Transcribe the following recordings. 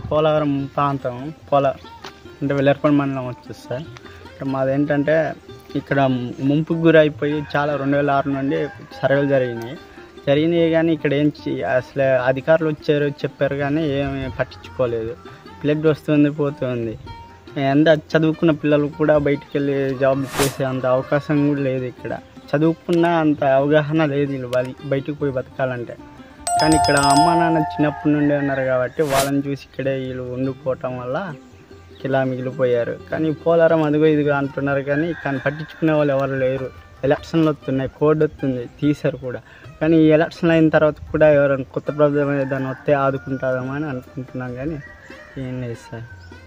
పోలవరం ప్రాంతం పోల అంటే వెల్లర్పల్లి మండలం వచ్చేది సార్ ఇక్కడ మాదేంటంటే ఇక్కడ ముంపుకు గురైపోయి చాలా రెండు వేల ఆరు నుండి సర్వేలు జరిగినాయి జరిగినాయి కానీ ఇక్కడ ఏం చే- అసలు అధికారులు వచ్చారు చెప్పారు కానీ ఏమి పట్టించుకోలేదు బ్లడ్ వస్తుంది పోతుంది ఎంత చదువుకున్న పిల్లలు కూడా బయటికి వెళ్ళి జాబ్ చేసే అంత అవకాశం కూడా లేదు ఇక్కడ చదువుకున్న అంత అవగాహన లేదు వీళ్ళు బలి- బయటికి పోయి బతకాలంటే కానీ ఇక్కడ అమ్మ నాన్న చిన్నప్పటి నుండి ఉన్నారు కాబట్టి వాళ్ళని చూసి ఇక్కడే వీళ్ళు ఉండిపోవటం వల్ల ఇలా మిగిలిపోయారు కానీ పోలారం అదిగో ఇదిగో అంటున్నారు కానీ కానీ పట్టించుకునే వాళ్ళు ఎవరు లేరు ఎలక్షన్లు వస్తున్నాయి కోడ్ వస్తుంది తీశారు కూడా కానీ ఈ ఎలక్షన్ అయిన తర్వాత కూడా ఎవరైనా కొత్త ప్రభుత్వం ఏదైనా వస్తే ఆదుకుంటారేమో అని అనుకుంటున్నాం కానీ ఏం లేదు సార్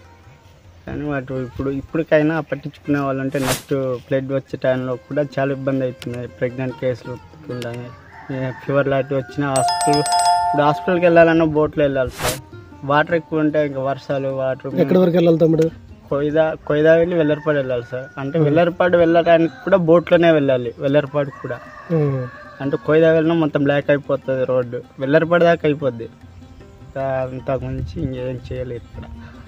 కానీ వాటి ఇప్పుడు ఇప్పటికైనా పట్టించుకునే వాళ్ళు ఉంటే నెక్స్ట్ బ్లడ్ వచ్చే టైంలో కూడా చాలా ఇబ్బంది అవుతున్నాయి ప్రెగ్నెంట్ కేసులు ఉన్నాయి ఫీవర్ లాంటివి వచ్చిన హాస్పిటల్ ఇప్పుడు హాస్పిటల్కి వెళ్ళాలన్నా బోట్లో వెళ్ళాలి సార్ వాటర్ ఎక్కువ ఉంటే ఇంకా వర్షాలు వాటర్ ఎక్కడి వరకు వెళ్ళాలి తమ్ముడు కొయిదా కొయిదా వెళ్ళి వెల్లర్పాడు వెళ్ళాలి సార్ అంటే వెల్లర్పాడు వెళ్ళడానికి కూడా బోట్లోనే వెళ్ళాలి వెల్లర్పాడు కూడా ఉమ్. అంటే కొయిదా వెళ్ళినా మొత్తం బ్లాక్ అయిపోతుంది రోడ్డు వెల్లర్పాడు దాకా అయిపోద్ది ఇంకా అంతకు మించి ఇంకేం చేయలేదు ఇక్కడ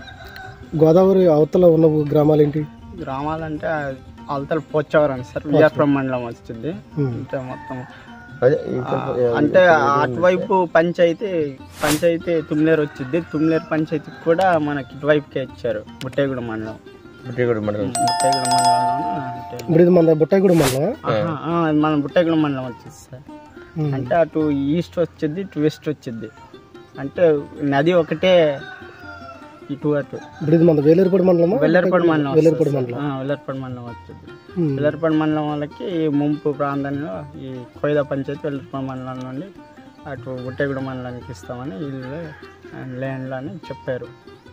గోదావరి అవతల ఉన్న గ్రామాలు ఏంటి గ్రామాలంటే అవతల పోచవరం సార్ విజయపురం మండలం వస్తుంది ఉమ్. అంటే మొత్తం ఆ, అంటే అటువైపు పంచాయతీ పంచాయతీ తుమ్లేరు వచ్చింది తుమ్లేరు పంచాయతీ కూడా మనకి ఇటువైపుకే ఇచ్చారు బుట్టేగూడ మండలం బుట్టిగూడ మండలం బుట్టేగూడ మండలంలోనూ అంటే ఇప్పుడు ఇది మన బుట్టాయిగూడ మండలం ఆహా, ఆ, మన బుట్టేగూడ మండలం వచ్చింది సార్ ఉమ్. అంటే అటు ఈస్ట్ వచ్చింది ఇటు వెస్ట్ వచ్చింది అంటే నది ఒకటే ఇటు అటు ఇప్పుడు ఇది మన వేలేరుపాడు మండలమా వెల్లర్పడి మండలం వెల్లేరుపాడు వస్తుంది మండలం సార్. ఆ, వెల్లర్పడి మండలం వచ్చింది ఉమ్. వెల్లర్పడి మండలం వాళ్ళకి ఈ ముంపు ప్రాంతంలో ఈ కొయిద పంచాయతీ వెల్లర్పడి మండలం నుండి అటు గుట్టెగూడ మండలానికి ఇస్తామని వీళ్ళు ల్యాండ్లో అని చెప్పారు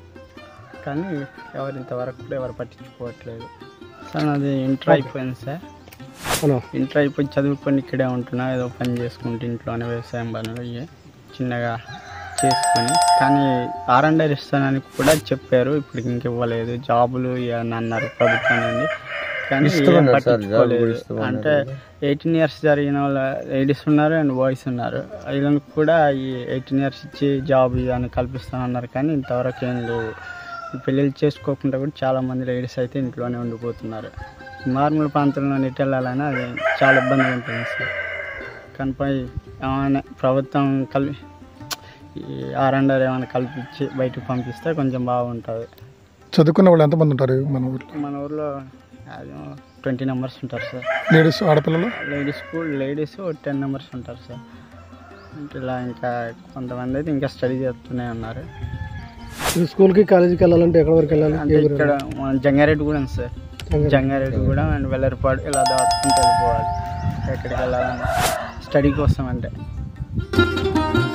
కానీ ఎవరు ఇంతవరకు కూడా ఎవరు పట్టించుకోవట్లేదు సార్ అది ఇంటర్ అయిపోయింది సార్ అవునా ఇంటర్ అయిపోయి చదువుకొని ఇక్కడే ఉంటున్నా ఏదో పని చేసుకుంటూ ఇంట్లోనే వ్యవసాయం పనులు ఇవి చిన్నగా చేసుకొని కానీ ఆర్ఎండర్ ఇస్తానని కూడా చెప్పారు ఇప్పుడు ఇంక ఇవ్వలేదు జాబులు ఇవన్నీ అన్నారు ప్రభుత్వం నుండి కానీ ఏం ఇస్తామన్నారు సార్, జాబులు పట్టించుకోలేదు కూడా ఇస్తామన్నారు. అంటే ఎయిటీన్ ఇయర్స్ జరిగిన వాళ్ళ లేడీస్ ఉన్నారు అండ్ బాయ్స్ ఉన్నారు వీళ్ళని కూడా ఈ ఎయిటీన్ ఇయర్స్ ఇచ్చి జాబ్ అని కల్పిస్తానన్నారు కానీ ఇంతవరకు ఏం లేవు ఈ పెళ్ళిళ్ళు చేసుకోకుండా కూడా చాలా మంది లేడీస్ అయితే ఇంట్లోనే ఉండిపోతున్నారు నార్మల్ ప్రాంతంలో ఎటు వెళ్ళాలని అది చాలా ఇబ్బందిగా ఉంటుంది సార్ కానీ పై ఏమైనా ప్రభుత్వం కల్పి ఈ ఆర్ఎండర్ ఏమైనా కల్పించి బయటకు పంపిస్తే కొంచెం బాగుంటుంది చదువుకున్న వాళ్ళు ఎంతమంది ఉంటారు మన ఊర్లో మన ఊర్లో ట్వంటీ నెంబర్స్ ఉంటారు సార్ లేడీస్ ఆడపిల్లలు లేడీస్ కూడా లేడీస్ టెన్ నెంబర్స్ ఉంటారు సార్ అంటే ఇలా ఇంకా కొంతమంది అయితే ఇంకా స్టడీ చేస్తూనే ఉన్నారు ఇది స్కూల్కి కాలేజీకి వెళ్ళాలంటే ఎక్కడి వరకు వెళ్ళాలి అంటే ఇక్కడ మన జంగారెడ్డి కూడా ఉంది సార్ జంగారెడ్డి కూడా అండ్ వెల్లరిపాడు ఇలా దాటుకుంటూ వెళ్ళిపోవాలి ఎక్కడికి వెళ్ళాలని స్టడీ కోసం అంటే